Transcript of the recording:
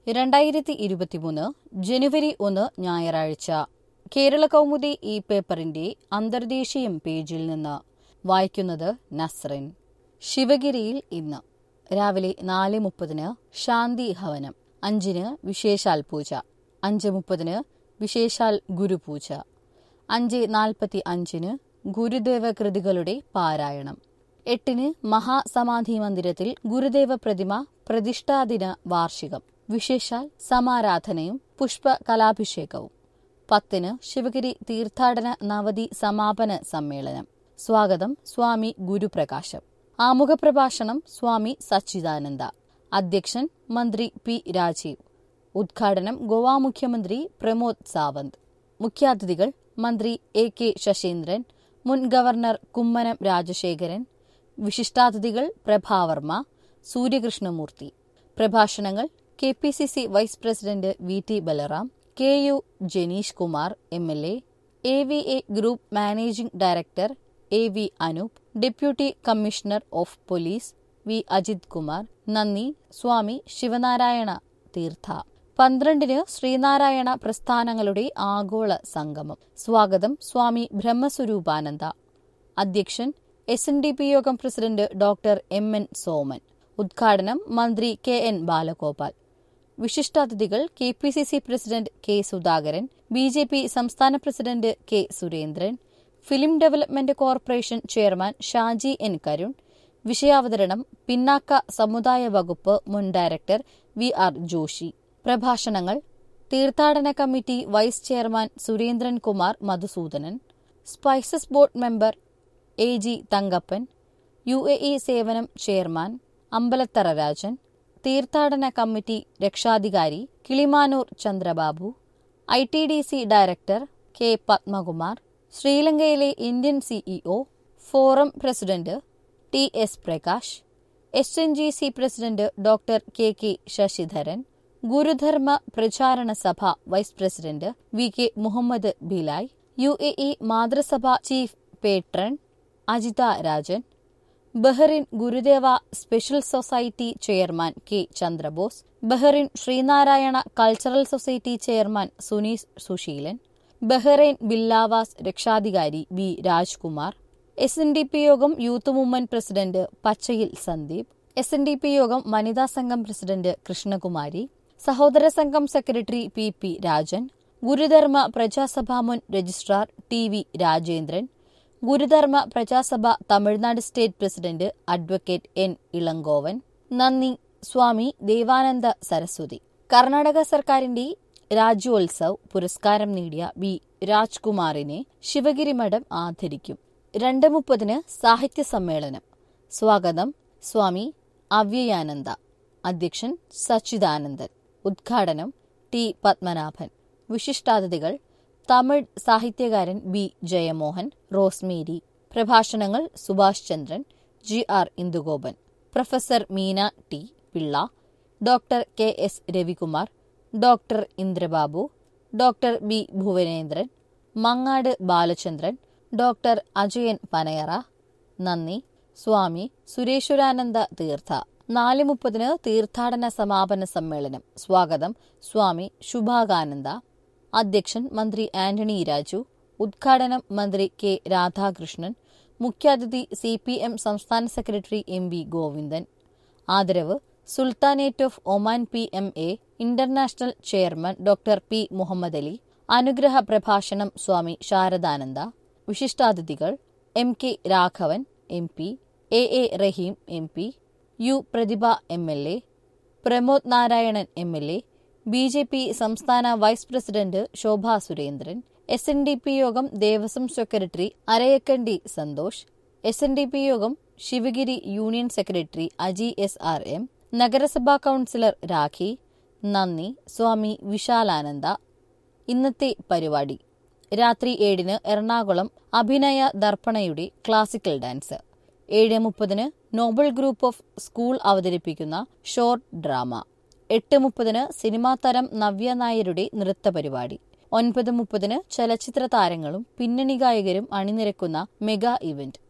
രണ്ടായിരത്തി ഇരുപത്തിമൂന്ന് ജനുവരി ഒന്ന് ഞായറാഴ്ച കേരള കൗമുദി ഈ പേപ്പറിന്റെ അന്തർദേശീയം പേജിൽ നിന്ന് വായിക്കുന്നത് നസ്റിൻ ശിവഗിരിയിൽ ഇന്ന് രാവിലെ നാല് മുപ്പതിന് ശാന്തി ഹവനം അഞ്ചിന് വിശേഷാൽ പൂജ അഞ്ച് മുപ്പതിന് വിശേഷാൽ ഗുരുപൂജ അഞ്ച് നാൽപ്പത്തി അഞ്ചിന് ഗുരുദേവ കൃതികളുടെ പാരായണം എട്ടിന് മഹാസമാധി മന്ദിരത്തിൽ ഗുരുദേവ പ്രതിമ പ്രതിഷ്ഠാദിന വാർഷികം വിശേഷാൽ സമാരാധനയും പുഷ്പ കലാഭിഷേകവും പത്തിന് ശിവഗിരി തീർത്ഥാടന നവതി സമാപന സമ്മേളനം സ്വാഗതം സ്വാമി ഗുരുപ്രകാശം ആമുഖപ്രഭാഷണം സ്വാമി സച്ചിദാനന്ദ അധ്യക്ഷൻ മന്ത്രി പി രാജീവ് ഉദ്ഘാടനം ഗോവ മുഖ്യമന്ത്രി പ്രമോദ് സാവന്ത് മുഖ്യാതിഥികൾ മന്ത്രി എ കെ ശശീന്ദ്രൻ മുൻ ഗവർണർ കുമ്മനം രാജശേഖരൻ വിശിഷ്ടാതിഥികൾ പ്രഭാവർമ്മ സൂര്യകൃഷ്ണമൂർത്തി പ്രഭാഷണങ്ങൾ K P C C vice president V T Balram K U Janeesh Kumar M L A A V A group managing director A V Anoop deputy commissioner of police V Ajith Kumar നന്ദി സ്വാമി ശിവനാരായണ തീർത്ഥ പന്ത്രണ്ടിന് ശ്രീനാരായണ പ്രസ്ഥാനങ്ങളുടെ ആഗോള സംഗമം സ്വാഗതം സ്വാമി ബ്രഹ്മസ്വരൂപാനന്ദ അധ്യക്ഷൻ S N D P Yogam president doctor M N Soman ഉദ്ഘാടനം മന്ത്രി K N Balagopal വിശിഷ്ടാതിഥികൾ K P C C president K Sudhakaran B J P സംസ്ഥാന president K Surendran film development corporation chairman Shaji N Karun വിഷയാവതരണം പിന്നാക്ക സമുദായ വകുപ്പ് മുൻ ഡയറക്ടർ വി ആർ ജോഷി പ്രഭാഷണങ്ങൾ തീർത്ഥാടന committee vice chairman Surendran Kumar Madhusudanan spices board member A G Thankappan U A E Sevanam chairman Ambalathara Rajan തീർത്ഥാടന committee രക്ഷാധികാരി Kilimanoor Chandrababu I T D C director K Padmakumar ശ്രീലങ്കയിലെ Indian CEO forum president T S Prakash S N G C president doctor K K Sasidharan Gurudharma Pracharana Sabha vice president V K Muhammad Bilal U A E Mathrusabha chief patron Ajitha Rajan Bahrain Gurudeva special society chairman K Chandrabose Bahrain Sreenarayana cultural society chairman Sunees Susheelan Bahrain Billavas രക്ഷാധികാരി V Rajkumar S N D P Yogam youth movement president Pachayil Sandeep S N D P Yogam Vanitha Sangham president Krishnakumari Sahodara Sangham secretary P P Rajan Gurudharma Prajasabha മുൻ registrar T V Rajendran Gurudharma Prajasabha Tamil Nadu state president advocate N Elangovan നന്ദി സ്വാമി ദേവാനന്ദ സരസ്വതി കർണാടക സർക്കാരിന്റെ രാജ്യോത്സവ് പുരസ്കാരം നേടിയ V രാജ്കുമാറിനെ Sivagiri മഠം ആദരിക്കും രണ്ട് മുപ്പതിന് സാഹിത്യ സമ്മേളനം സ്വാഗതം സ്വാമി അവ്യയാനന്ദ അധ്യക്ഷൻ സച്ചിദാനന്ദൻ ഉദ്ഘാടനം ടി പത്മനാഭൻ വിശിഷ്ടാതിഥികൾ തമിഴ് സാഹിത്യകാരൻ ബി ജയമോഹൻ റോസ്മേരി പ്രഭാഷണങ്ങൾ Subhash Chandran G R Indugopan professor Meena T Pillai doctor K S Ravikumar doctor Indrababu doctor B Bhuvanendran Mangad Balachandran doctor Ajayan Panayara നന്ദി സ്വാമി സുരേശ്വരാനന്ദ തീർത്ഥ നാല് മുപ്പതിന് തീർത്ഥാടന സമാപന സമ്മേളനം സ്വാഗതം സ്വാമി ശുഭാകാനന്ദ അധ്യക്ഷൻ മന്ത്രി ആന്റണി രാജു ഉദ്ഘാടനം മന്ത്രി കെ രാധാകൃഷ്ണൻ മുഖ്യാതിഥി സി പി എം സംസ്ഥാന സെക്രട്ടറി എം വി ഗോവിന്ദൻ ആദരവ് sultanate of Oman P M A international chairman doctor P Muhammad Ali അനുഗ്രഹ പ്രഭാഷണം സ്വാമി ശാരദാനന്ദ വിശിഷ്ടാതിഥികൾ M K Raghavan M P A A Rahim M P U Prathibha M L A Pramod Narayanan M L A B J P സംസ്ഥാന vice president Shobha Surendran S N D P Yogam Devaswom secretary Arayakkandi Santhosh S N D P Yogam Sivagiri union secretary Aji S R M നഗരസഭാ councillor Rakhi നന്ദി സ്വാമി വിശാലാനന്ദ ഇന്നത്തെ പരിപാടി രാത്രി ഏഴിന് എറണാകുളം അഭിനയ ദർപ്പണയുടെ classical dance ഏഴ് മുപ്പതിന് നോബൽ ഗ്രൂപ്പ് ഓഫ് സ്കൂൾ അവതരിപ്പിക്കുന്ന ഷോർട്ട് ഡ്രാമ എട്ട് മുപ്പതിന് സിനിമാ താരം നവ്യ നായരുടെ നൃത്ത പരിപാടി ഒൻപത് മുപ്പതിന് ചലച്ചിത്ര താരങ്ങളും പിന്നണി ഗായകരും അണിനിരക്കുന്ന മെഗാ ഇവന്റ്